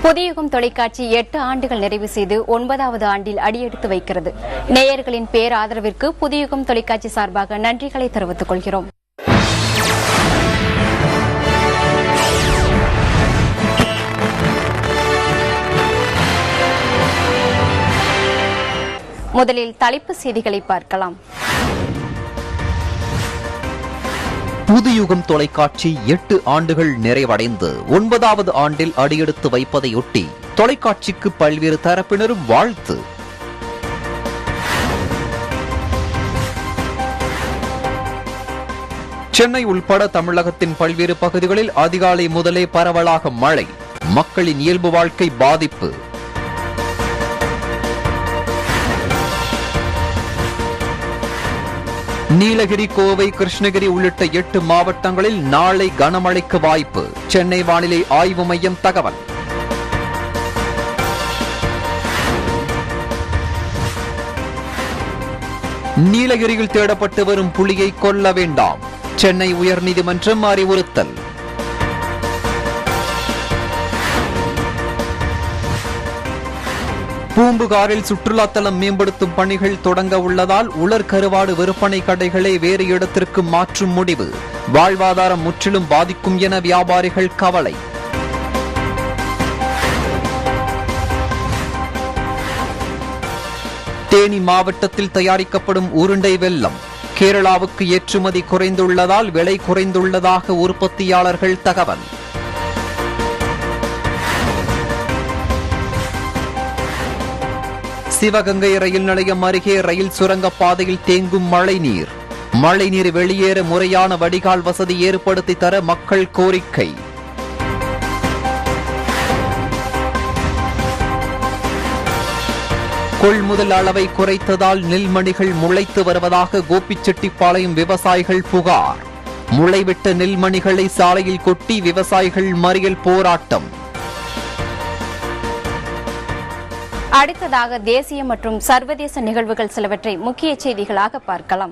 புதியுகம் தொலைக்காட்சி எட்டு ஆண்டுகள் நிறைவு செய்து ஒன்பதாவது ஆண்டில் அடியெடுத்து வைக்கிறது நேயர்களின் பேராதரவிற்கு புதியுகம் தொலைக்காட்சி சார்பாக நன்றிகளை தெரிவித்துக் கொள்கிறோம் முதலில் தலைப்புச் செய்திகளை பார்க்கலாம் புதுயுகம் தொலைக்காட்சி எட்டு ஆண்டுகள் நிறைவடைந்து ஒன்பதாவது ஆண்டில் அடியெடுத்து வைப்பதையொட்டி தொலைக்காட்சிக்கு பல்வேறு தரப்பினரும் வாழ்த்து சென்னை உள்பட தமிழகத்தின் பல்வேறு பகுதிகளில் அதிகாலை முதலே பரவலாக மழை மக்களின் இயல்பு வாழ்க்கை பாதிப்பு நீலகிரி கோவை கிருஷ்ணகிரி உள்ளிட்ட எட்டு மாவட்டங்களில் நாளை கனமழைக்கு வாய்ப்பு சென்னை வானிலை ஆய்வு மையம் தகவல் நீலகிரியில் தேடப்பட்டு வரும் புலியை கொல்ல வேண்டாம் சென்னை உயர்நீதிமன்றம் அறிவுறுத்தல் பூம்புகாரில் சுற்றுலாத்தலம் மேம்படுத்தும் பணிகள் தொடங்க உள்ளதால் உலர் கருவாடு விற்பனை கடைகளை வேறு இடத்திற்கு மாற்றும் முடிவு வாழ்வாதாரம் முற்றிலும் பாதிக்கும் என வியாபாரிகள் கவலை தேனி மாவட்டத்தில் தயாரிக்கப்படும் உருண்டை வெல்லம் கேரளாவுக்கு ஏற்றுமதி குறைந்துள்ளதால் விலை குறைந்துள்ளதாக உற்பத்தியாளர்கள் தகவல் சிவகங்கை ரயில் நிலையம் அருகே ரயில் சுரங்க பாதையில் தேங்கும் மழைநீர் மழைநீர் வெளியேற முறையான வடிகால் வசதி ஏற்படுத்தி தர மக்கள் கோரிக்கை கொள்முதல் அளவை குறைத்ததால் நெல்மணிகள் முளைத்து வருவதாக கோபிச்செட்டிப்பாளையம் விவசாயிகள் புகார் முளைவிட்ட நெல்மணிகளை சாலையில் கொட்டி விவசாயிகள் மறியல் போராட்டம் அடுத்ததாக தேசிய மற்றும் சர்வதேச நிகழ்வுகள் சிலவற்றை முக்கிய செய்திகளாக பார்க்கலாம்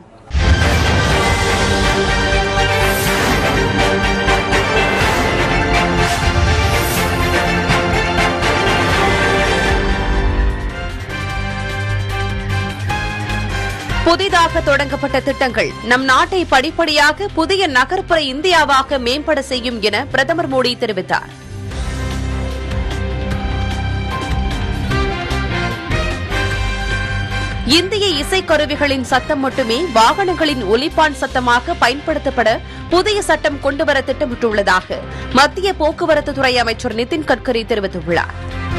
புதிதாக தொடங்கப்பட்ட திட்டங்கள் நம் நாட்டை படிப்படியாக புதிய நகர்ப்புற இந்தியாவாக மேம்பட செய்யும் என பிரதமர் மோடி தெரிவித்தார் இந்திய இசைக்கருவிகளின் சத்தம் மட்டுமே வாகனங்களின் ஒலிப்பான் சத்தமாக பயன்படுத்தப்பட புதிய சட்டம் கொண்டுவர திட்டமிட்டுள்ளதாக மத்திய போக்குவரத்து துறை அமைச்சர் நிதின் கட்கரி தெரிவித்துள்ளார்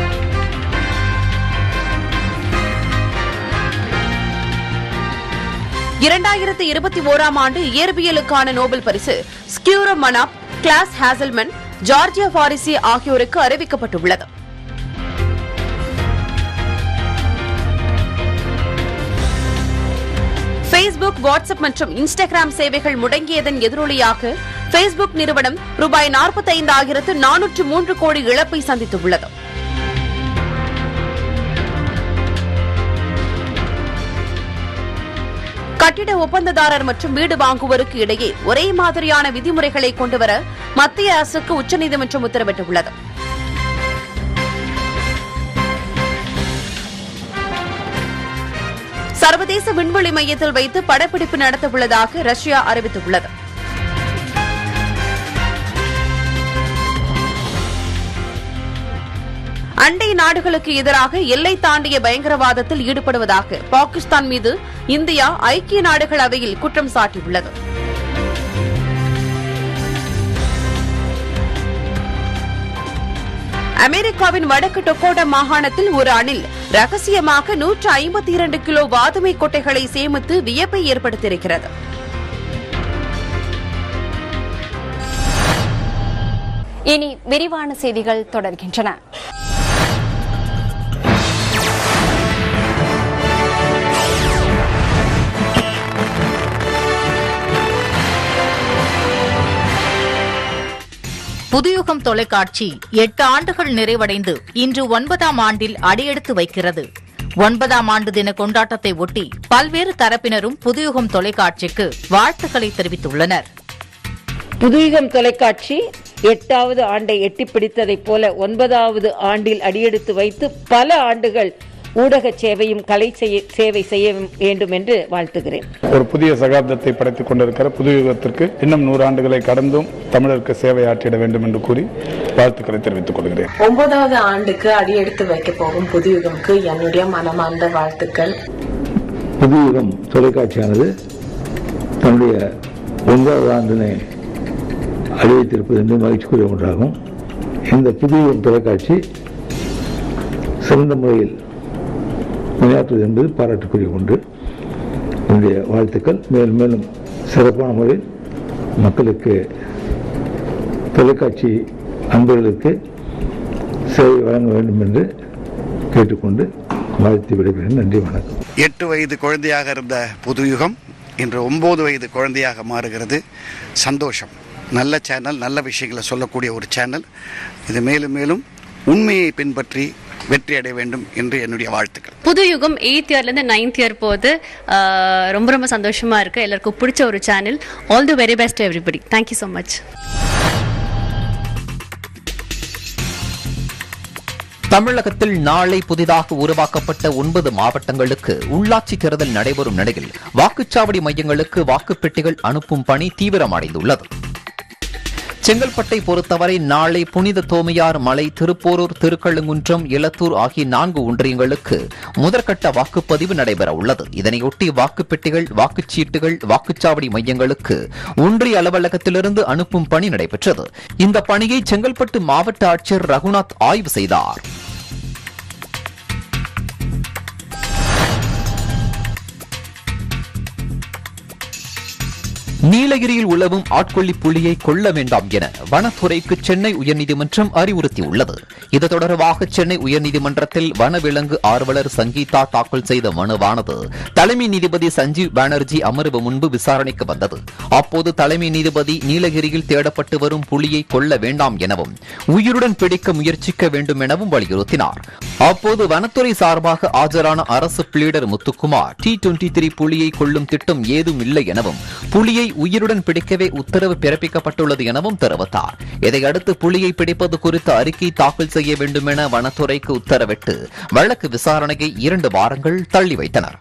இரண்டாயிரத்து இருபத்தி ஓராம் ஆண்டு இயற்பியலுக்கான நோபல் பரிசு Syukuro Manabe Klaus Hasselmann Giorgio Parisi ஆகியோருக்கு அறிவிக்கப்பட்டுள்ளது ஃபேஸ்புக் வாட்ஸ்அப் மற்றும் இன்ஸ்டாகிராம் சேவைகள் முடங்கியதன் எதிரொலியாக ஃபேஸ்புக் நிறுவனம் ரூபாய் நாற்பத்தைந்தாயிரத்து நானூற்று மூன்று கோடி இழப்பை சந்தித்துள்ளது கட்டிட ஒப்பந்ததாரர் மற்றும் வீடு வாங்குவோருக்கு இடையே ஒரே மாதிரியான விதிமுறைகளை கொண்டுவர மத்திய அரசுக்கு உச்சநீதிமன்றம் உத்தரவிட்டுள்ளது சர்வதேச விண்வெளி மையத்தில் வைத்து படப்பிடிப்பு நடத்தவுள்ளதாக ரஷ்யா அறிவித்துள்ளது அண்டை நாடுகளுக்கு எதிராக எல்லை தாண்டிய பயங்கரவாதத்தில் ஈடுபடுவதாக பாகிஸ்தான் மீது இந்தியா ஐக்கிய நாடுகள் அவையில் குற்றம் சாட்டியுள்ளது அமெரிக்காவின் வடக்கு டொக்கோடா மாகாணத்தில் ஒரு அணில் ரகசியமாக நூற்று ஐம்பத்தி இரண்டு கிலோ வாதுமை கொட்டைகளை சேமித்து வியப்பை ஏற்படுத்தியிருக்கிறது இனி விரிவான செய்திகள் தொடர்கின்றன புதுயுகம் தொலைக்காட்சி எட்டு ஆண்டுகள் நிறைவடைந்து இன்று ஒன்பதாம் ஆண்டில் அடியெடுத்து வைக்கிறது ஒன்பதாம் ஆண்டு தின கொண்டாட்டத்தை ஒட்டி பல்வேறு தரப்பினரும் புதுயுகம் தொலைக்காட்சிக்கு வாழ்த்துக்களை தெரிவித்துள்ளனர் புதுயுகம் தொலைக்காட்சி எட்டாவது ஆண்டை எட்டி பிடித்ததைப் போல ஒன்பதாவது ஆண்டில் அடியெடுத்து வைத்து பல ஆண்டுகள் ஊடக சேவையும் கலை செய்ய- சேவை செய்ய வேண்டும் என்று வாழ்த்துகிறேன் ஒரு புதிய சகாப்தத்தை படைத்துக் கொண்டிருக்கிற புது யுகத்திற்கு இன்னும் நூறு ஆண்டுகளை கடந்தும் தமிழருக்கு சேவை ஆற்றிட வேண்டும் என்று கூறி வாழ்த்துக்களை தெரிவித்துக் கொள்கிறேன் ஒன்பதாவது ஆண்டுக்கு அடியெடுத்து வைக்க போகும் புதுயுகம்க்கு என்னுடைய மனமார்ந்த வாழ்த்துக்கள் புதுயுகம் தொலைக்காட்சியானது தன்னுடைய ஒன்பதாவது ஆண்டினை அழிவைத்திருப்பது என்று மகிழ்ச்சிக்குரிய ஒன்றாகும் இந்த புதுயுகம் தொலைக்காட்சி சிறந்த முறையில் பணியாற்றுவது என்பது பாராட்டுக்குரிய ஒன்று என்னுடைய வாழ்த்துக்கள் மேலும் மேலும் சிறப்பான முறையில் மக்களுக்கு தொலைக்காட்சி அன்பர்களுக்கு சேவை வழங்க வேண்டும் என்று கேட்டுக்கொண்டு வாழ்த்து விடைபெறுகிறேன் நன்றி வணக்கம் எட்டு வயது குழந்தையாக இருந்த புதுயுகம் இன்று ஒம்பது வயது குழந்தையாக மாறுகிறது சந்தோஷம் நல்ல சேனல் நல்ல விஷயங்களை சொல்லக்கூடிய ஒரு சேனல் இது மேலும் மேலும் உண்மையை பின்பற்றி வெற்றி அடைய வேண்டும் என்று என்னுடைய வாழ்த்துக்கள் புது யுகம் எயித் இயர்லேருந்து நைன்த் இயர் போகுது ஆஹ் ரொம்ப ரொம்ப சந்தோஷமா இருக்கு எல்லாருக்கும் பிடிச்ச ஒரு channel all the very best everybody thank you so much தமிழகத்தில் நாளை புதிதாக உருவாக்கப்பட்ட ஒன்பது மாவட்டங்களுக்கு உள்ளாட்சி தேர்தல் நடைபெறும் நிலையில் வாக்குச்சாவடி மையங்களுக்கு வாக்குப்பெட்டிகள் அனுப்பும் பணி தீவிரமடைந்துள்ளது செங்கல்பட்டை பொறுத்தவரை நாளை புனித தோமையார் மலை திருப்போரூர் திருக்கழுங்குன்றம் இலத்தூர் ஆகிய நான்கு ஒன்றியங்களுக்கு முதற்கட்ட வாக்குப்பதிவு நடைபெற உள்ளது இதனையொட்டி வாக்குப்பெட்டிகள் வாக்குச்சீட்டுகள் வாக்குச்சாவடி மையங்களுக்கு ஒன்றிய அலுவலகத்திலிருந்து அனுப்பும் பணி நடைபெற்றது இந்த பணியை செங்கல்பட்டு மாவட்ட ஆட்சியர் ரகுநாத் ஆய்வு செய்தார் நீலகிரியில் உலவும் ஆட்கொல்லி புலியை கொல்ல வேண்டாம் என வனத்துறைக்கு சென்னை உயர்நீதிமன்றம் அறிவுறுத்தியுள்ளது இது தொடர்பாக சென்னை உயர்நீதிமன்றத்தில் வனவிலங்கு ஆர்வலர் சங்கீதா தாக்கல் செய்த மனுவானது தலைமை நீதிபதி சஞ்சீவ் பானர்ஜி அமர்வு முன்பு விசாரணைக்கு வந்தது அப்போது தலைமை நீதிபதி நீலகிரியில் தேடப்பட்டு வரும் புலியை கொல்ல வேண்டாம் எனவும் உயிருடன் பிடிக்க முயற்சிக்க வேண்டும் எனவும் வலியுறுத்தினார் அப்போது வனத்துறை சார்பாக ஆஜரான அரசு pleader Muthukumar T twenty three புலியை கொல்லும் திட்டம் ஏதும் இல்லை எனவும் புலியை உயிருடன் பிடிக்கவே உத்தரவு பிறப்பிக்கப்பட்டுள்ளது எனவும் தெரிவித்தார் இதையடுத்து புலியை பிடிப்பது குறித்த அறிக்கை தாக்கல் செய்ய வேண்டும் என வனத்துறைக்கு உத்தரவிட்டு வழக்கு விசாரணையை இரண்டு வாரங்கள் தள்ளி வைத்தனர்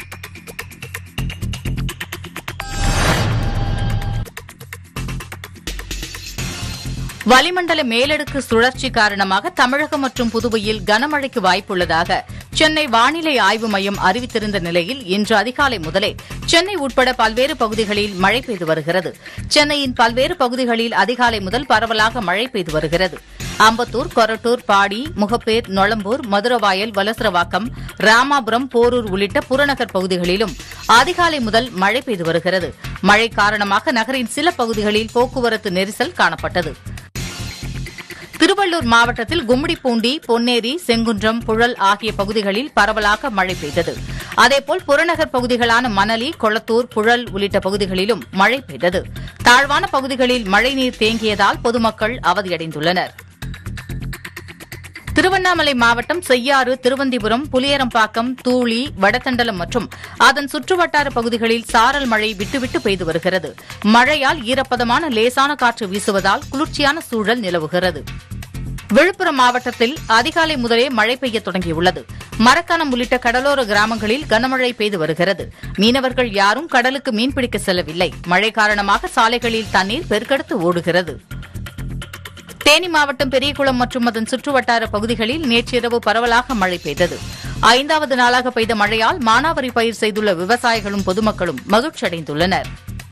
வளிமண்டல மேலடுக்கு சுழற்சி காரணமாக தமிழகம் மற்றும் புதுவையில் கனமழைக்கு வாய்ப்புள்ளதாக சென்னை வானிலை ஆய்வு மையம் அறிவித்திருந்த நிலையில் இன்று அதிகாலை முதலே சென்னை உட்பட பல்வேறு பகுதிகளில் மழை பெய்து வருகிறது சென்னையின் பல்வேறு பகுதிகளில் அதிகாலை முதல் பரவலாக மழை பெய்து வருகிறது அம்பத்தூர் கொரட்டூர் பாடி முகப்பேர் நொளம்பூர் மதுரவாயல் வலசரவாக்கம் ராமாபுரம் போரூர் உள்ளிட்ட புறநகர் பகுதிகளிலும் அதிகாலை முதல் மழை பெய்து வருகிறது மழை காரணமாக நகரின் சில பகுதிகளில் போக்குவரத்து நெரிசல் காணப்பட்டது திருவள்ளூர் மாவட்டத்தில் கும்மிடிப்பூண்டி பொன்னேரி செங்குன்றம் புழல் ஆகிய பகுதிகளில் பரவலாக மழை பெய்தது அதேபோல் புறநகர் பகுதிகளான மணலி கொளத்தூர் புழல் உள்ளிட்ட பகுதிகளிலும் மழை பெய்தது தாழ்வான பகுதிகளில் மழைநீர் தேங்கியதால் பொதுமக்கள் அவதியடைந்துள்ளனர் திருவண்ணாமலை மாவட்டம் செய்யாறு திருவந்திபுரம் புலியரம்பாக்கம் தூளி வடதண்டலம் மற்றும் அதன் சுற்றுவட்டார பகுதிகளில் சாரல் மழை விட்டுவிட்டு பெய்து வருகிறது மழையால் ஈரப்பதமான லேசான காற்று வீசுவதால் குளிர்ச்சியான சூழல் நிலவுகிறது விழுப்புரம் மாவட்டத்தில் அதிகாலை முதலே மழை பெய்ய தொடங்கியுள்ளது மரக்காணம் உள்ளிட்ட கடலோர கிராமங்களில் கனமழை பெய்து வருகிறது மீனவர்கள் யாரும் கடலுக்கு மீன்பிடிக்க செல்லவில்லை மழை காரணமாக சாலைகளில் தண்ணீர் பெருக்கெடுத்து ஓடுகிறது தேனி மாவட்டம் பெரியகுளம் மற்றும் அதன் சுற்றுவட்டார பகுதிகளில் நேற்றிரவு பரவலாக மழை பெய்தது ஐந்தாவது நாளாக பெய்த மழையால் மானாவரி பயிர் செய்துள்ள விவசாயிகளும் பொதுமக்களும் மகிழ்ச்சியடைந்துள்ளனர்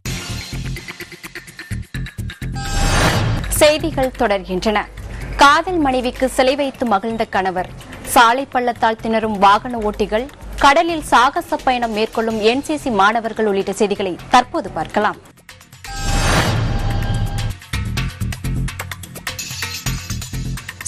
செய்திகள் தொடர்கின்றன காதல் மனைவிக்கு சிலை வைத்து மகிழ்ந்த கணவர் சாலை பள்ளத்தால் திணறும் வாகன ஓட்டிகள் கடலில் சாகச பயணம் மேற்கொள்ளும் என்சிசி மாணவர்கள் உள்ளிட்ட செய்திகளை தற்போது பார்க்கலாம்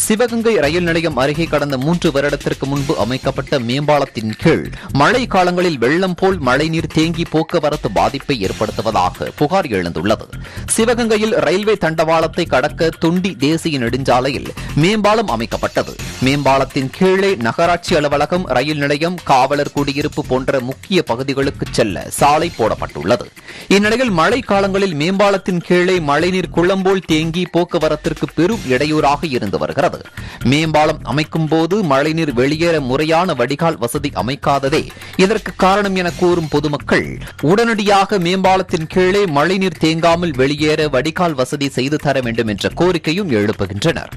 சிவகங்கை ரயில் நிலையம் அருகே கடந்த மூன்று வருடத்திற்கு முன்பு அமைக்கப்பட்ட மேம்பாலத்தின் கீழ் மழை காலங்களில் வெள்ளம் போல் மழைநீர் தேங்கி போக்குவரத்து பாதிப்பை ஏற்படுத்துவதாக புகார் எழுந்துள்ளது சிவகங்கையில் ரயில்வே தண்டவாளத்தை கடக்க துண்டி தேசிய நெடுஞ்சாலையில் மேம்பாலம் அமைக்கப்பட்டது மேம்பாலத்தின் கீழே நகராட்சி அலுவலகம் ரயில் நிலையம் காவலர் குடியிருப்பு போன்ற முக்கிய பகுதிகளுக்கு செல்ல சாலை போடப்பட்டுள்ளது இந்நிலையில் மழை காலங்களில் மேம்பாலத்தின் கீழே மழைநீர் குளம்போல் தேங்கி போக்குவரத்திற்கு பெரும் இடையூறாக இருந்து வருகிறது மேம்பாலம் அமைக்கும் போது மழைநீர் வெளியேற முறையான வடிகால் வசதி அமைக்காததே இதற்கு காரணம் என கூறும் பொதுமக்கள் உடனடியாக மேம்பாலத்தின் கீழே மழைநீர் தேங்காமல் வெளியேற வடிகால் வசதி செய்து தர வேண்டும் என்ற கோரிக்கையும் எழுப்புகின்றனர்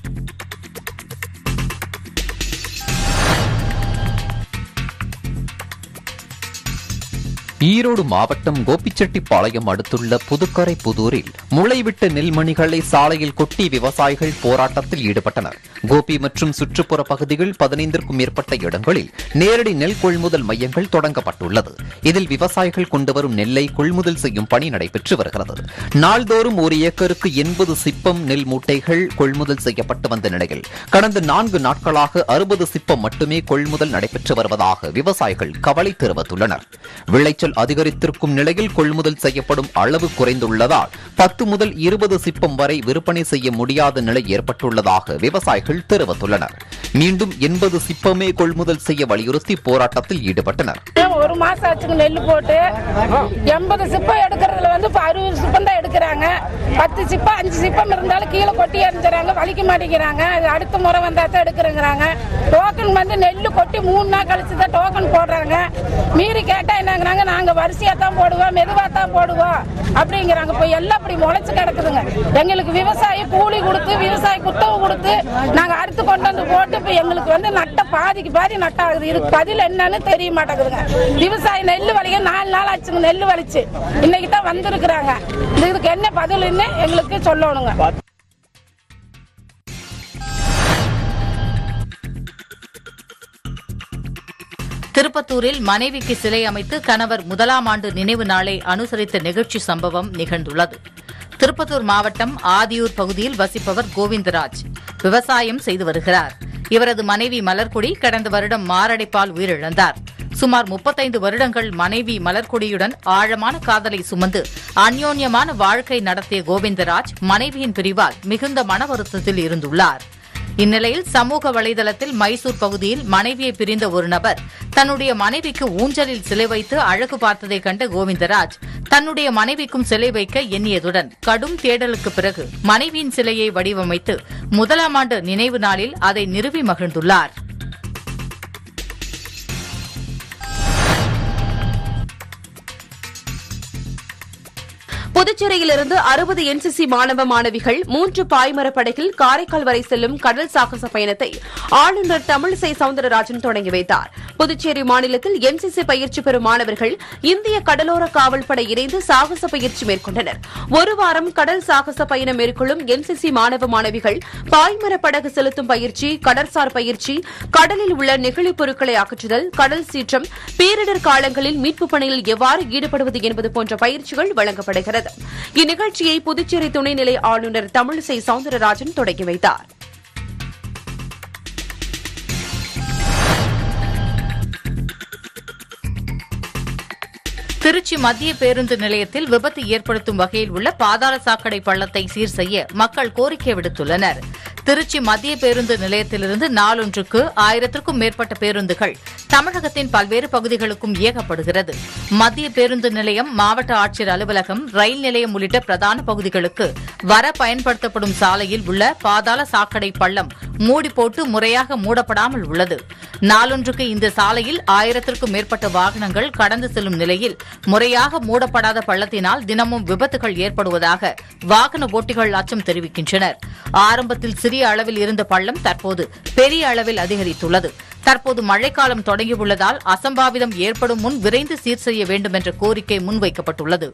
ஈரோடு மாவட்டம் கோபிச்செட்டிப்பாளையம் அடுத்துள்ள புதுக்கரை புதூரில் முளைவிட்ட நெல்மணிகளை சாலையில் கொட்டி விவசாயிகள் போராட்டத்தில் ஈடுபட்டனர் கோபி மற்றும் சுற்றுப்புற பகுதிகள் பதினைந்திற்கும் மேற்பட்ட இடங்களில் நேரடி நெல் கொள்முதல் மையங்கள் தொடங்கப்பட்டுள்ளது இதில் விவசாயிகள் கொண்டுவரும் நெல்லை கொள்முதல் செய்யும் பணி நடைபெற்று வருகிறது நாள்தோறும் ஒரு ஏக்கருக்கு எண்பது சிப்பம் நெல் மூட்டைகள் கொள்முதல் செய்யப்பட்டு வந்த நிலையில் கடந்த நான்கு நாட்களாக அறுபது சிப்பம் மட்டுமே கொள்முதல் நடைபெற்று வருவதாக விவசாயிகள் கவலை தெரிவித்துள்ளனர் விளைச்சல் அதிகரித்திருக்கும் நிலையில் கொள்முதல் செய்யப்படும் அளவு குறைந்துள்ளதால் பத்து முதல் இருபது சிப்பம் வரை விற்பனை செய்ய முடியாத நிலை ஏற்பட்டுள்ளதாக விவசாயிகள் தெரிவித்துள்ளனர் மீண்டும் எண்பது சிப்பமே கொள்முதல் செய்ய வலியுறுத்தி போராட்டத்தில் ஈடுபட்டனர் ஒரு மாசம் ஆச்சுங்க நெல் போட்டு எண்பது சிப்பம் எடுக்கிறதுல வந்து இப்ப அறுபது சிப்பம் தான் எடுக்கிறாங்க பத்து சிப்பம் அஞ்சு சிப்பம் இருந்தாலும் கீழே கொட்டி எறிஞ்சுறாங்க வலிக்க மாட்டேங்கிறாங்க அது அடுத்த முறை வந்தா தான் எடுக்கிறேங்கிறாங்க டோக்கன் வந்து நெல் கொட்டி மூணு நாள் கழிச்சு தான் டோக்கன் போடுறாங்க மீறி கேட்டா என்னங்கிறாங்க நாங்க வரிசையா தான் போடுவோம் மெதுவா தான் போடுவோம் அப்படிங்கிறாங்க இப்போ எல்லாம் அப்படி முளைச்சு கிடக்குதுங்க எங்களுக்கு விவசாயி கூலி கொடுத்து விவசாயி குத்தவு கொடுத்து நாங்க அறுத்து கொண்டு வந்து போட்டு இப்ப எங்களுக்கு வந்து நட்ட பாதிக்கு பாதி நட்டாகுது இதுக்கு பதில் என்னன்னு தெரிய மாட்டேங்குதுங்க விவசாயி நெல் வலிக்க நாலு நாள் ஆச்சுங்க நெல் வலிச்சு இன்னைக்கு தான் வந்திருக்கிறாங்க இதுக்கு என்ன பதில்னு எங்களுக்கு சொல்லணுங்க திருப்பத்தூரில் மனைவிக்கு சிலை அமைத்து கணவர் முதலாம் ஆண்டு நினைவு நாளை அனுசரித்த நிகழ்ச்சி சம்பவம் நிகழ்ந்துள்ளது திருப்பத்தூர் மாவட்டம் ஆதியூர் பகுதியில் வசிப்பவர் கோவிந்தராஜ் விவசாயம் செய்து வருகிறார் இவரது மனைவி மலர்கொடி கடந்த வருடம் மாரடைப்பால் உயிரிழந்தார் சுமார் முப்பத்தைந்து வருடங்கள் மனைவி மலர்கொடியுடன் ஆழமான காதலை சுமந்து அந்யோன்யமான வாழ்க்கை நடத்திய கோவிந்தராஜ் மனைவியின் பிரிவால் மிகுந்த மன வருத்தத்தில் இருந்துள்ளார் இந்நிலையில் சமூக வலைதளத்தில் மைசூர் பகுதியில் மனைவியை பிரிந்த ஒரு நபர் தன்னுடைய மனைவிக்கு ஊஞ்சலில் சிலை வைத்து அழகு பார்த்ததை கண்ட கோவிந்தராஜ் தன்னுடைய மனைவிக்கும் சிலை வைக்க எண்ணியதுடன் கடும் தேடலுக்கு பிறகு மனைவியின் சிலையை வடிவமைத்து முதலாம் ஆண்டு நினைவு நாளில் அதை நிறுவி மகிழ்ந்துள்ளார் புதுச்சேரியிலிருந்து அறுபது என்சிசி மாணவ மாணவிகள் மூன்று பாய்மர படகில் காரைக்கால் வரை செல்லும் கடல் சாகச பயணத்தை ஆளுநர் தமிழிசை சவுந்தரராஜன் தொடங்கி வைத்தார் புதுச்சேரி மாநிலத்தில் என்சிசி பயிற்சி பெறும் மாணவர்கள் இந்திய கடலோர காவல் படை இணைந்து சாகச பயிற்சி மேற்கொண்டனர் ஒரு வாரம் கடல் சாகச பயணம் மேற்கொள்ளும் என்சிசி மாணவ மாணவிகள் பாய்மர படகு செலுத்தும் பயிற்சி கடற்சார் பயிற்சி கடலில் உள்ள நெகிழிப் பொருட்களை அகற்றுதல் கடல் சீற்றம் பேரிடர் காலங்களில் மீட்புப் பணியில் எவ்வாறு ஈடுபடுவது என்பது போன்ற பயிற்சிகள் வழங்கப்படுகிறது இந்நிகழ்ச்சியை புதுச்சேரி துணைநிலை ஆளுநர் தமிழிசை சவுந்தரராஜன் தொடங்கி வைத்தார் திருச்சி மத்திய பேருந்து நிலையத்தில் விபத்து ஏற்படுத்தும் வகையில் உள்ள பாதாள சாக்கடை பள்ளத்தை சீர் செய்ய மக்கள் கோரிக்கை விடுத்துள்ளனர் திருச்சி மத்திய பேருந்து நிலையத்திலிருந்து நாளொன்றுக்கு ஆயிரத்திற்கும் மேற்பட்ட பேருந்துகள் தமிழகத்தின் பல்வேறு பகுதிகளுக்கும் இயக்கப்படுகிறது மத்திய பேருந்து நிலையம் மாவட்ட ஆட்சியர் அலுவலகம் ரயில் நிலையம் உள்ளிட்ட பிரதான பகுதிகளுக்கு வர பயன்படுத்தப்படும் சாலையில் உள்ள பாதாள சாக்கடை பள்ளம் மூடி போட்டு முறையாக மூடப்படாமல் உள்ளது நாளொன்றுக்கு இந்த சாலையில் ஆயிரத்திற்கும் மேற்பட்ட வாகனங்கள் கடந்து செல்லும் நிலையில் முறையாக மூடப்படாத பள்ளத்தினால் தினமும் விபத்துகள் ஏற்படுவதாக வாகன ஓட்டிகள் அச்சம் தெரிவிக்கின்றனர் ஆரம்பத்தில் சிறிய அளவில் இருந்த பள்ளம் தற்போது பெரிய அளவில் அதிகரித்துள்ளது தற்போது மழைக்காலம் தொடங்கியுள்ளதால் அசம்பாவிதம் ஏற்படும் முன் விரைந்து சீர் செய்ய வேண்டும் என்ற கோரிக்கை முன்வைக்கப்பட்டுள்ளது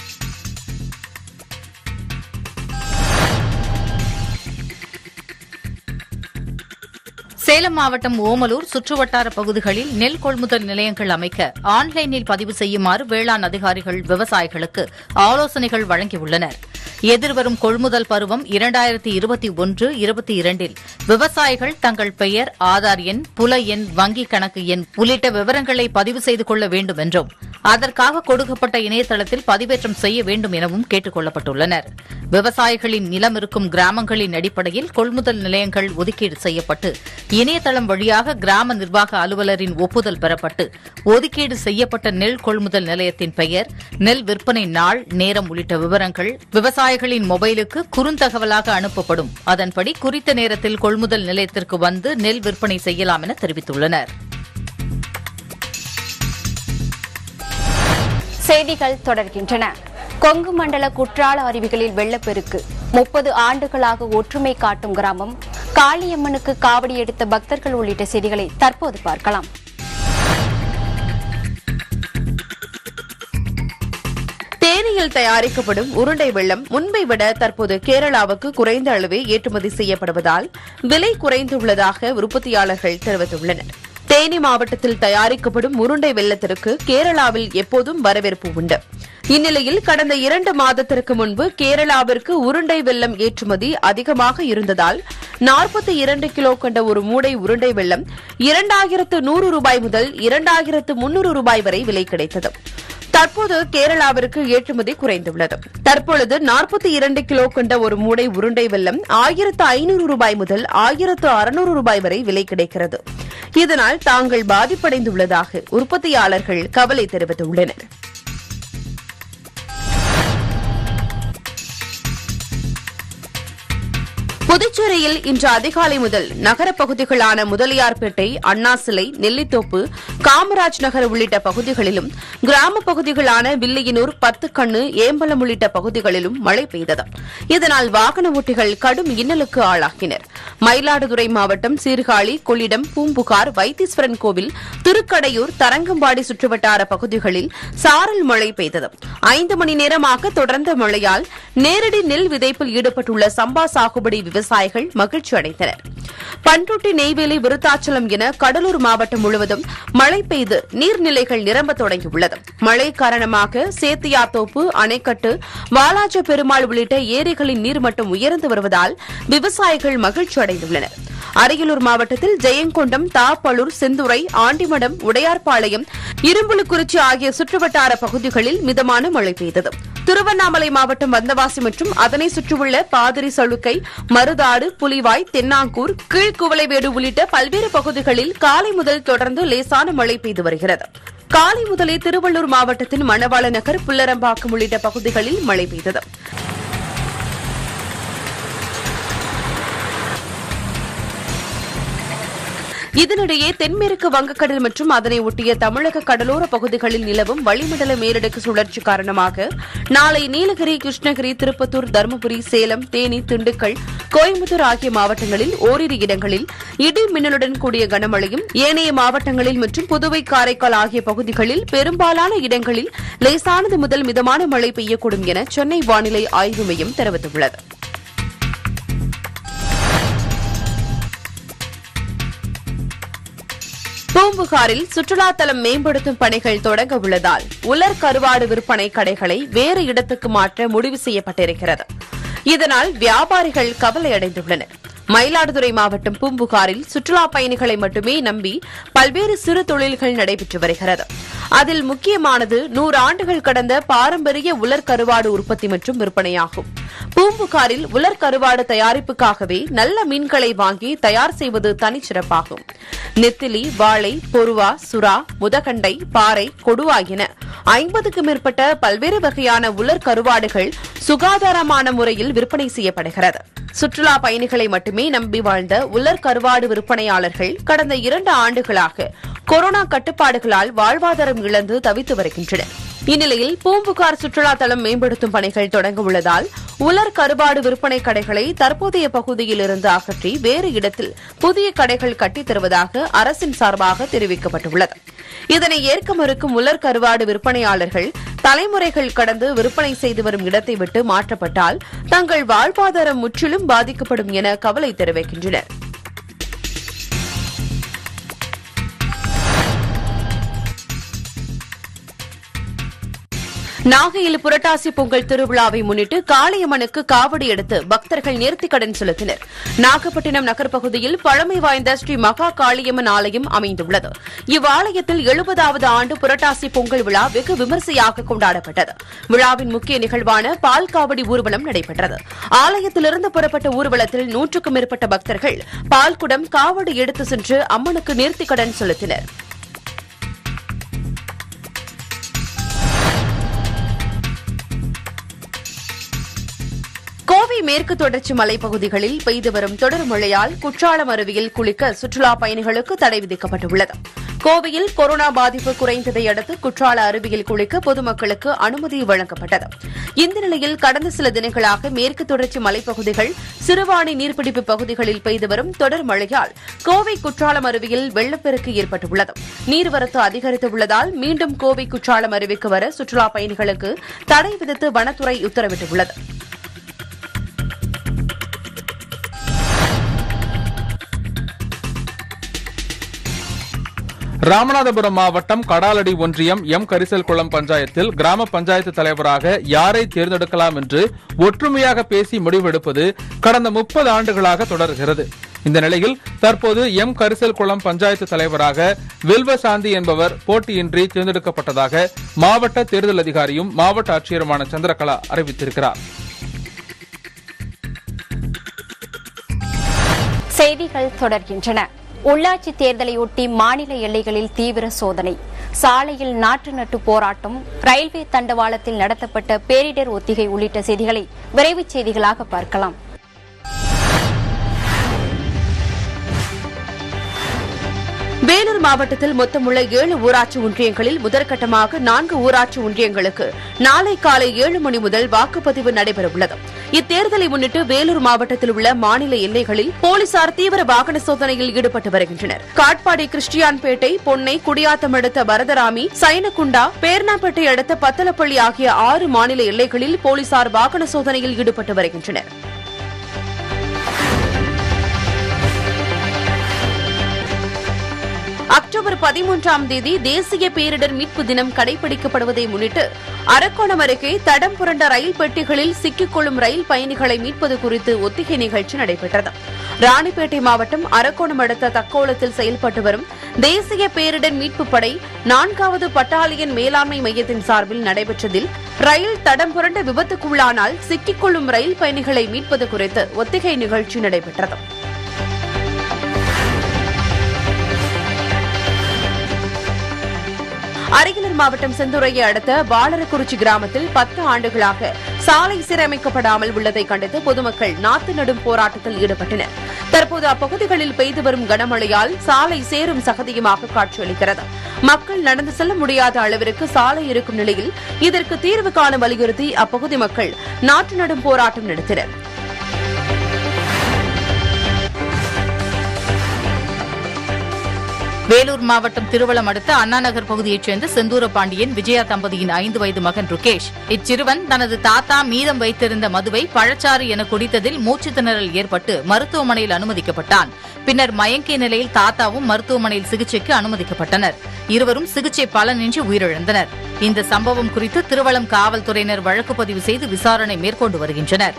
சேலம் மாவட்டம் ஓமலூர் சுற்றுவட்டார பகுதிகளில் நெல் கொள்முதல் நிலையங்கள் அமைக்க ஆன்லைனில் பதிவு செய்யுமாறு வேளாண் அதிகாரிகள் விவசாயிகளுக்கு ஆலோசனைகள் வழங்கியுள்ளனர் எதிர்வரும் கொள்முதல் பருவம் இரண்டாயிரத்தி இருபத்தி ஒன்று இருபத்தி இரண்டில் விவசாயிகள் தங்கள் பெயர் ஆதார் எண் புல எண் வங்கிக் கணக்கு எண் உள்ளிட்ட விவரங்களை பதிவு செய்து கொள்ள வேண்டும் என்றும் அதற்காக கொடுக்கப்பட்ட இணையதளத்தில் பதிவேற்றம் செய்ய வேண்டும் எனவும் கேட்டுக் கொள்ளப்பட்டுள்ளனர் விவசாயிகளின் நிலம் இருக்கும் கிராமங்களின் அடிப்படையில் கொள்முதல் நிலையங்கள் ஒதுக்கீடு செய்யப்பட்டு இணையதளம் வழியாக கிராம நிர்வாக அலுவலரின் ஒப்புதல் பெறப்பட்டு ஒதுக்கீடு செய்யப்பட்ட நெல் கொள்முதல் நிலையத்தின் பெயர் நெல் விற்பனை நாள் நேரம் உள்ளிட்ட விவரங்கள் விவசாயிகளின் மொபைலுக்கு குறுந்தகவலாக அனுப்பப்படும் அதன்படி குறித்த நேரத்தில் கொள்முதல் நிலையத்திற்கு வந்து நெல் விற்பனை செய்யலாம் என தெரிவித்துள்ளனா் செய்திகள் தொடர்கின்றன கொங்கு மண்டல குற்றால அருவிகளில் வெள்ளப்பெருக்கு முப்பது ஆண்டுகளாக ஒற்றுமை காட்டும் கிராமம் காளியம்மனுக்கு காவடி எடுத்த பக்தர்கள் உள்ளிட்ட செய்திகளை தற்போது பார்க்கலாம் தேனியில் தயாரிக்கப்படும் உருண்டை வெள்ளம் முன்பை விட தற்போது கேரளாவுக்கு குறைந்த அளவே ஏற்றுமதி செய்யப்படுவதால் விலை குறைந்துள்ளதாக உற்பத்தியாளர்கள் தெரிவித்துள்ளனர் தேனி மாவட்டத்தில் தயாரிக்கப்படும் உருண்டை வெள்ளத்திற்கு கேரளாவில் எப்போதும் வரவேற்பு உண்டு இந்நிலையில் கடந்த இரண்டு மாதத்திற்கு முன்பு கேரளாவிற்கு உருண்டை வெள்ளம் ஏற்றுமதி அதிகமாக இருந்ததால் நாற்பத்தி இரண்டு கிலோ கொண்ட ஒரு மூடை உருண்டை வெள்ளம் இரண்டாயிரத்து நூறு ரூபாய் முதல் இரண்டாயிரத்து முன்னூறு ரூபாய் வரை விலை கிடைத்தது தற்போது கேரளாவிற்கு ஏற்றுமதி குறைந்துள்ளது தற்பொழுது நாற்பத்தி இரண்டு கிலோ கொண்ட ஒரு மூடை உருண்டை வெள்ளம் ஆயிரத்து ஐநூறு ரூபாய் முதல் ஆயிரத்து அறுநூறு ரூபாய் வரை விலை கிடைக்கிறது இதனால் தாங்கள் பாதிப்படைந்துள்ளதாக உற்பத்தியாளர்கள் கவலை தெரிவித்துள்ளனர் புதுச்சேரியில் இன்று அதிகாலை முதல் நகரப் பகுதிகளான முதலியார்பேட்டை அண்ணா சிலை நெல்லித்தோப்பு காமராஜ் நகர் உள்ளிட்ட பகுதிகளிலும் கிராமப் பகுதிகளான வில்லியனூர் பத்துக்கண்ணு ஏம்பலம் உள்ளிட்ட பகுதிகளிலும் மழை பெய்தது இதனால் வாகன ஓட்டிகள் கடும் இன்னலுக்கு ஆளாகினர் மயிலாடுதுறை மாவட்டம் சீர்காழி கொள்ளிடம் பூம்புகார் வைத்தீஸ்வரன் கோவில் திருக்கடையூர் தரங்கம்பாடி சுற்றுவட்டார பகுதிகளில் சாரல் மழை பெய்தது ஐந்து மணி நேரமாக தொடர்ந்த மழையால் நேரடி நெல் விதைப்பில் ஈடுபட்டுள்ள சம்பா சாகுபடி விவசாயிகள் மகிழ்ச்சி அடைந்தனர் பண்ருட்டி நெய்வேலி விருத்தாச்சலம் என கடலூர் மாவட்டம் முழுவதும் மழை பெய்து நீர்நிலைகள் நிரம்ப தொடங்கியுள்ளது மழை காரணமாக சேத்தியாத்தோப்பு அணைக்கட்டு வாலாஜ பெருமாள் உள்ளிட்ட ஏரிகளின் நீர்மட்டம் உயர்ந்து வருவதால் விவசாயிகள் மகிழ்ச்சி அடைந்துள்ளனர் அரியலூர் மாவட்டத்தில் ஜெயங்கொண்டம் தாப்பலூர் செந்துறை ஆண்டிமடம் உடையார்பாளையம் இரும்புலுக்குறிச்சி ஆகிய சுற்றுவட்டார பகுதிகளில் மிதமான மழை பெய்தது திருவண்ணாமலை மாவட்டம் வந்தவாசி மற்றும் அதனை சுற்றியுள்ள பாதிரி சளுக்கை மருதாடு புலிவாய் தென்னாங்கூர் கீழ்குவளைவேடு உள்ளிட்ட பல்வேறு பகுதிகளில் காலை முதல் தொடர்ந்து லேசான மழை பெய்து வருகிறது காலை முதலே திருவள்ளூர் மாவட்டத்தின் மணவாள நகர் புல்லரம்பாக்கம் உள்ளிட்ட பகுதிகளில் மழை பெய்தது இதனிடையே தென்மேற்கு வங்கக்கடல் மற்றும் அதனை ஒட்டிய தமிழக கடலோர பகுதிகளில் நிலவும் வளிமண்டல மேலடுக்கு சுழற்சி காரணமாக நாளை நீலகிரி கிருஷ்ணகிரி திருப்பத்தூர் தருமபுரி சேலம் தேனி திண்டுக்கல் கோயம்புத்தூர் ஆகிய மாவட்டங்களில் ஓரிரு இடங்களில் இடி மின்னலுடன் கூடிய கனமழையும் ஏனைய மாவட்டங்களில் மற்றும் புதுவை காரைக்கால் ஆகிய பகுதிகளில் பெரும்பாலான இடங்களில் லேசானது முதல் மிதமான மழை பெய்யக்கூடும் என சென்னை வானிலை ஆய்வு மையம் தெரிவித்துள்ளது பூம்புகாரில் சுற்றுலாத்தலம் மேம்படுத்தும் பணிகள் தொடங்க உள்ளதால் உலர் கருவாடு விற்பனை கடைகளை வேறு இடத்துக்கு மாற்ற முடிவு செய்யப்பட்டிருக்கிறது இதனால் வியாபாரிகள் கவலையடைந்துள்ளனர் மயிலாடுதுறை மாவட்டம் பூம்புகாரில் சுற்றுலா பயணிகளை மட்டுமே நம்பி பல்வேறு சிறு தொழில்கள் நடைபெற்று வருகிறது அதில் முக்கியமானது நூறு ஆண்டுகள் கடந்த பாரம்பரிய உலர் கருவாடு உற்பத்தி மற்றும் விற்பனையாகும் பூம்புகாரில் உலர் கருவாடு தயாரிப்புக்காகவே நல்ல மீன்களை வாங்கி தயார் செய்வது தனிச்சிறப்பாகும் நெத்திலி வாழை பொருவா சுறா முதகண்டை பாறை கொடுவா என ஐம்பதுக்கும் மேற்பட்ட பல்வேறு வகையான உலர் கருவாடுகள் சுகாதாரமான முறையில் விற்பனை செய்யப்படுகிறது சுற்றுலா பயணிகளை மட்டுமே நம்பி வாழ்ந்த உலர் கருவாடு விற்பனையாளர்கள் கடந்த இரண்டு ஆண்டுகளாக கொரோனா கட்டுப்பாடுகளால் வாழ்வாதாரம் இழந்து தவித்து வருகின்றனர் இந்நிலையில் பூம்புகார் சுற்றுலா தளம் மேம்படுத்தும் பணிகள் தொடங்க உள்ளதால் உலர் கருவாடு விற்பனை கடைகளை தற்போதைய பகுதியில் இருந்து அகற்றி வேறு இடத்தில் புதிய கடைகள் கட்டித் தருவதாக அரசின் சார்பாக தெரிவிக்கப்பட்டுள்ளது இதனை ஏற்க மறுக்கும் உலர் கருவாடு விற்பனையாளர்கள் தலைமுறைகள் கடந்து விற்பனை செய்து வரும் இடத்தை விட்டு மாற்றப்பட்டால் தங்கள் வாழ்வாதாரம் முற்றிலும் பாதிக்கப்படும் என கவலை தெரிவிக்கின்றனர் நாகையில் புரட்டாசி பொங்கல் திருவிழாவை முன்னிட்டு காளியம்மனுக்கு காவடி எடுத்து பக்தர்கள் நேர்த்திக்கடன் செலுத்தினர் நாகப்பட்டினம் நகர்ப்பகுதியில் பழமை வாய்ந்த ஸ்ரீ மகா காளியம்மன் ஆலயம் அமைந்துள்ளது இவ்வாலயத்தில் எழுபதாவது ஆண்டு புரட்டாசி பொங்கல் விழா வெகு விமரிசையாக கொண்டாடப்பட்டது விழாவின் முக்கிய நிகழ்வான பால் காவடி ஊர்வலம் நடைபெற்றது ஆலயத்திலிருந்து புறப்பட்ட ஊர்வலத்தில் நூற்றுக்கும் மேற்பட்ட பக்தர்கள் பால்குடம் காவடி எடுத்து சென்று அம்மனுக்கு நேர்த்திக்கடன் செலுத்தினர் கோவை மேற்கு தொடர்ச்சி மலைப்பகுதிகளில் பெய்து வரும் தொடர் மழையால் குற்றாலம் அருவியில் குளிக்க சுற்றுலா பயணிகளுக்கு தடை விதிக்கப்பட்டுள்ளது கோவையில் கொரோனா பாதிப்பு குறைந்ததை அடுத்து குற்றால அருவியில் குளிக்க பொதுமக்களுக்கு அனுமதி வழங்கப்பட்டது இந்த நிலையில் கடந்த சில தினங்களாக மேற்கு தொடர்ச்சி மலைப்பகுதிகள் சிறுவாணி நீர்பிடிப்பு பகுதிகளில் பெய்து வரும் தொடர் மழையால் கோவை குற்றாலம் அருவியில் வெள்ளப்பெருக்கு ஏற்பட்டுள்ளது நீர்வரத்து அதிகரித்துள்ளதால் மீண்டும் கோவை குற்றாலம் அருவிக்கு வர சுற்றுலா பயணிகளுக்கு தடை விதித்து வனத்துறை உத்தரவிட்டுள்ளது ராமநாதபுரம் மாவட்டம் கடாலடி ஒன்றியம் எம் கரிசல்குளம் பஞ்சாயத்தில் கிராம பஞ்சாயத்து தலைவராக யாரை தேர்ந்தெடுக்கலாம் என்று ஒற்றுமையாக பேசி முடிவெடுப்பது கடந்த முப்பது ஆண்டுகளாக தொடர்கிறது இந்த நிலையில் தற்போது எம் கரிசல்குளம் பஞ்சாயத்து தலைவராக வில்வசாந்தி என்பவர் போட்டியின்றி தேர்ந்தெடுக்கப்பட்டதாக மாவட்ட தேர்தல் அதிகாரியும் மாவட்ட ஆட்சியருமான சந்திரகலா அறிவித்திருக்கிறார் செய்திகள் தொடர்கின்றன உள்ளாட்சி தேர்தலையொட்டி மாநில எல்லைகளில் தீவிர சோதனை சாலையில் நாற்று நட்டு போராட்டம் ரயில்வே தண்டவாளத்தில் நடத்தப்பட்ட பேரிடர் ஒத்திகை உள்ளிட்ட செய்திகளை விரைவுச் செய்திகளாக பார்க்கலாம் வேலூர் மாவட்டத்தில் மொத்தமுள்ள ஏழு ஊராட்சி ஒன்றியங்களில் முதற்கட்டமாக நான்கு ஊராட்சி ஒன்றியங்களுக்கு நாளை காலை ஏழு மணி முதல் வாக்குப்பதிவு நடைபெறவுள்ளது இத்தேர்தலை முன்னிட்டு வேலூர் மாவட்டத்தில் உள்ள மாநில எல்லைகளில் போலீசார் தீவிர வாகன சோதனையில் ஈடுபட்டு வருகின்றனர் காட்பாடி கிறிஸ்டியான்பேட்டை பொன்னை குடியாத்தம் அடுத்த வரதராமி சைனகுண்டா பேர்னாம்பேட்டை அடுத்த பத்தலப்பள்ளி ஆகிய ஆறு மாநில எல்லைகளில் போலீசார் வாகன சோதனையில் ஈடுபட்டு வருகின்றனர் அக்டோபர் பதிமூன்றாம் தேதி தேசிய பேரிடர் மீட்பு தினம் கடைபிடிக்கப்படுவதை முன்னிட்டு அரக்கோணம் அருகே தடம் புரண்ட ரயில் பெட்டிகளில் சிக்கிக்கொள்ளும் ரயில் பயணிகளை மீட்பது குறித்து ஒத்திகை நிகழ்ச்சி நடைபெற்றது ராணிப்பேட்டை மாவட்டம் அரக்கோணம் அடுத்த தக்கோலத்தில் செயல்பட்டு வரும் தேசிய பேரிடர் மீட்பு படை நான்காவது பட்டாலியன் மேலாண்மை மையத்தின் சார்பில் நடைபெற்றதில் ரயில் தடம் புரண்ட விபத்துக்குள்ளானால் சிக்கிக்கொள்ளும் ரயில் பயணிகளை மீட்பது குறித்து ஒத்திகை நிகழ்ச்சி நடைபெற்றது அரியலூர் மாவட்டம் செந்துறையை அடுத்த பாலரக்குறிச்சி கிராமத்தில் பத்து ஆண்டுகளாக சாலை சீரமைக்கப்படாமல் உள்ளதை கண்டித்து பொதுமக்கள் நாத்து நடும் போராட்டத்தில் ஈடுபட்டனர் தற்போது அப்பகுதிகளில் பெய்து வரும் கனமழையால் சாலை சேரும் சகதியுமாக காட்சியளிக்கிறது மக்கள் நடந்து செல்ல முடியாத அளவிற்கு சாலை இருக்கும் நிலையில் இதற்கு தீர்வு காண வலியுறுத்தி அப்பகுதி மக்கள் நாற்று நடும் போராட்டம் நடத்தினர் வேலூர் மாவட்டம் திருவளம் அடுத்த அண்ணாநகர் பகுதியைச் சேர்ந்த செந்தூர பாண்டியன் விஜயா தம்பதியின் ஐந்து வயது மகன் ருகேஷ் இச்சிறுவன் தனது தாத்தா மீதம் வைத்திருந்த மதுவை பழச்சாறு என குடித்ததில் மூச்சுத் திணறல் ஏற்பட்டு மருத்துவமனையில் அனுமதிக்கப்பட்டான் பின்னர் மயங்கிய நிலையில் தாத்தாவும் மருத்துவமனையில் சிகிச்சைக்கு அனுமதிக்கப்பட்டனர் இருவரும் சிகிச்சை பலனின்றி உயிரிழந்தனர் இந்த சம்பவம் குறித்து திருவளம் காவல்துறையினர் வழக்கு பதிவு செய்து விசாரணை மேற்கொண்டு வருகின்றனர்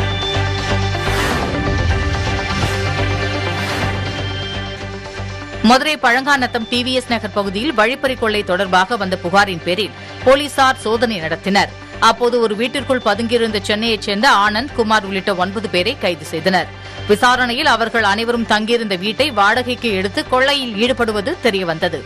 மதுரை பழங்காநத்தம் டிவிஎஸ் நகர் பகுதியில் வழிப்பறி கொள்ளை தொடர்பாக வந்த புகாரின் பேரில் போலீசார் சோதனை நடத்தினர் அப்போது ஒரு வீட்டிற்குள் பதுங்கியிருந்த சென்னையைச் சேர்ந்த ஆனந்த் குமார் உள்ளிட்ட ஒன்பது பேரை கைது செய்தனர் விசாரணையில் அவர்கள் அனைவரும் தங்கியிருந்த வீட்டை வாடகைக்கு எடுத்து கொள்ளையில் ஈடுபடுவது தெரியவந்தது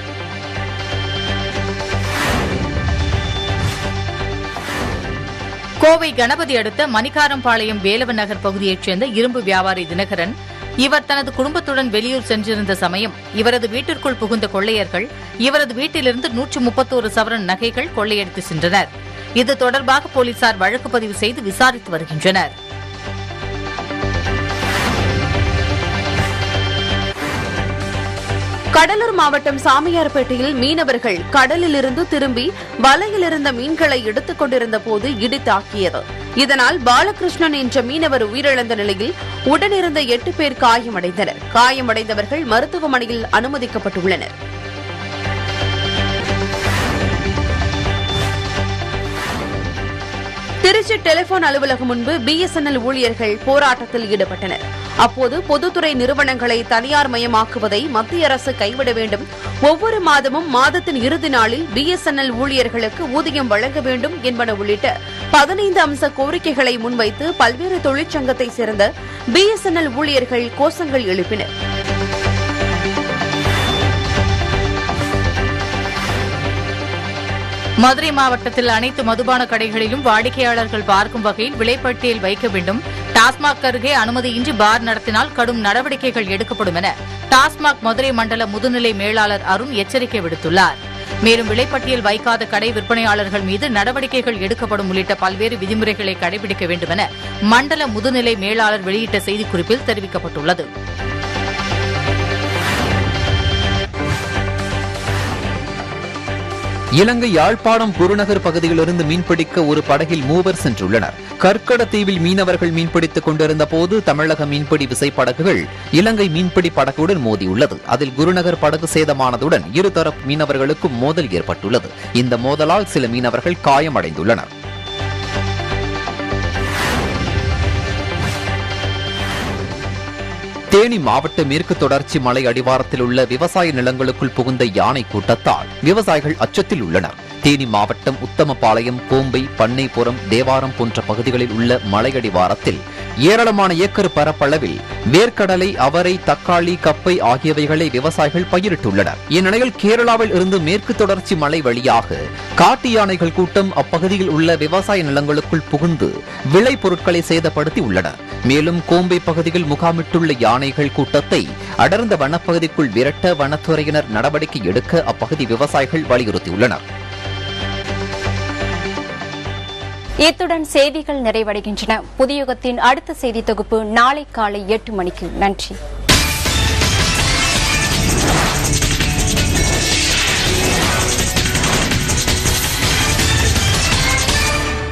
கோவை கணபதி அடுத்த மணிக்காரம்பாளையம் வேலவன் நகர் பகுதியைச் சேர்ந்த இரும்பு வியாபாரி தினகரன் இவர் தனது குடும்பத்துடன் வெளியூர் சென்றிருந்த சமயம் இவரது வீட்டிற்குள் புகுந்த கொள்ளையர்கள் இவரது வீட்டிலிருந்து நூற்று முப்பத்தோரு சவரன் நகைகள் கொள்ளையடித்து சென்றனர் இது தொடர்பாக போலீசார் வழக்கு பதிவு செய்து விசாரித்து வருகின்றனர் கடலூர் மாவட்டம் சாமியார்பேட்டையில் மீனவர்கள் கடலிலிருந்து திரும்பி வலையில் இருந்த மீன்களை எடுத்துக் கொண்டிருந்த போது இடித்தாக்கியது இதனால் பாலகிருஷ்ணன் என்ற மீனவர் உயிரிழந்த நிலையில் உடனிருந்த எட்டு பேர் காயமடைந்தனர் காயமடைந்தவர்கள் மருத்துவமனையில் அனுமதிக்கப்பட்டுள்ளனர் திருச்சி டெலிபோன் அலுவலகம் முன்பு பிஎஸ்என்எல் ஊழியர்கள் போராட்டத்தில் ஈடுபட்டனர் அப்போது பொதுத்துறை நிறுவனங்களை தனியார் மயமாக்குவதை மத்திய அரசு கைவிட வேண்டும் ஒவ்வொரு மாதமும் மாதத்தின் இறுதி நாளில் பிஎஸ்என்எல் ஊழியர்களுக்கு ஊதியம் வழங்க வேண்டும் என்பன உள்ளிட்ட பதினைந்து அம்ச கோரிக்கைகளை முன்வைத்து பல்வேறு தொழிற்சங்கத்தை சேர்ந்த பிஎஸ்என்எல் ஊழியர்கள் கோஷங்கள் எழுப்பினர் மதுரை மாவட்டத்தில் அனைத்து மதுபான கடைகளிலும் வாடிக்கையாளர்கள் பார்க்கும் வகையில் விலைப்பட்டியல் வைக்க வேண்டும் டாஸ்மாக் அருகே அனுமதியின்றி பார் நடத்தினால் கடும் நடவடிக்கைகள் எடுக்கப்படும் என டாஸ்மாக் மதுரை மண்டல முதுநிலை மேலாளர் அருண் எச்சரிக்கை விடுத்துள்ளார் மேலும் விலைப்பட்டியல் வைக்காத கடை விற்பனையாளர்கள் மீது நடவடிக்கைகள் எடுக்கப்படும் உள்ளிட்ட பல்வேறு விதிமுறைகளை கடைபிடிக்க வேண்டும் என மண்டல முதுநிலை மேலாளர் வெளியிட்ட செய்திக்குறிப்பில் தெரிவிக்கப்பட்டுள்ளது இலங்கை யாழ்ப்பாணம் குருநகர் பகுதியிலிருந்து மீன்பிடிக்க ஒரு படகில் மூவர் சென்றுள்ளனர் கற்கட தீவில் மீனவர்கள் மீன்பிடித்துக் கொண்டிருந்த போது தமிழக மீன்பிடி விசைப்படகுகள் இலங்கை மீன்பிடி படகுடன் மோதியுள்ளது அதில் குருநகர் படகு சேதமானதுடன் இருதரப்பு மீனவர்களுக்கும் மோதல் ஏற்பட்டுள்ளது இந்த மோதலால் சில மீனவர்கள் காயமடைந்துள்ளனர் தேனி மாவட்ட மேற்கு தொடர்ச்சி மலை அடிவாரத்தில் உள்ள விவசாய நிலங்களுக்குள் புகுந்த யானை கூட்டத்தால் விவசாயிகள் அச்சத்தில் உள்ளனர் தேனி மாவட்டம் உத்தமபாளையம் கோம்பை பண்ணைப்புறம் தேவாரம் போன்ற பகுதிகளில் உள்ள மலையடிவாரத்தில் ஏராளமான ஏக்கர் பரப்பளவில் வேர்க்கடலை அவரை தக்காளி கப்பை ஆகியவைகளை விவசாயிகள் பயிரிட்டுள்ளனர் இந்நிலையில் கேரளாவில் இருந்து மேற்கு தொடர்ச்சி மலை வழியாக காட்டு யானைகள் கூட்டம் அப்பகுதியில் உள்ள விவசாய நிலங்களுக்குள் புகுந்து விளை பொருட்களை சேதப்படுத்தி உள்ளனர் மேலும் கோம்பை பகுதியில் முகாமிட்டுள்ள யானைகள் கூட்டத்தை அடர்ந்த வனப்பகுதிக்குள் விரட்ட வனத்துறையினர் நடவடிக்கை எடுக்க அப்பகுதி விவசாயிகள் வலியுறுத்தியுள்ளனர் இத்துடன் செய்திகள் நிறைவடைகின்றன புதியுகத்தின் அடுத்த செய்தி தொகுப்பு நாளை காலை எட்டு மணிக்கு நன்றி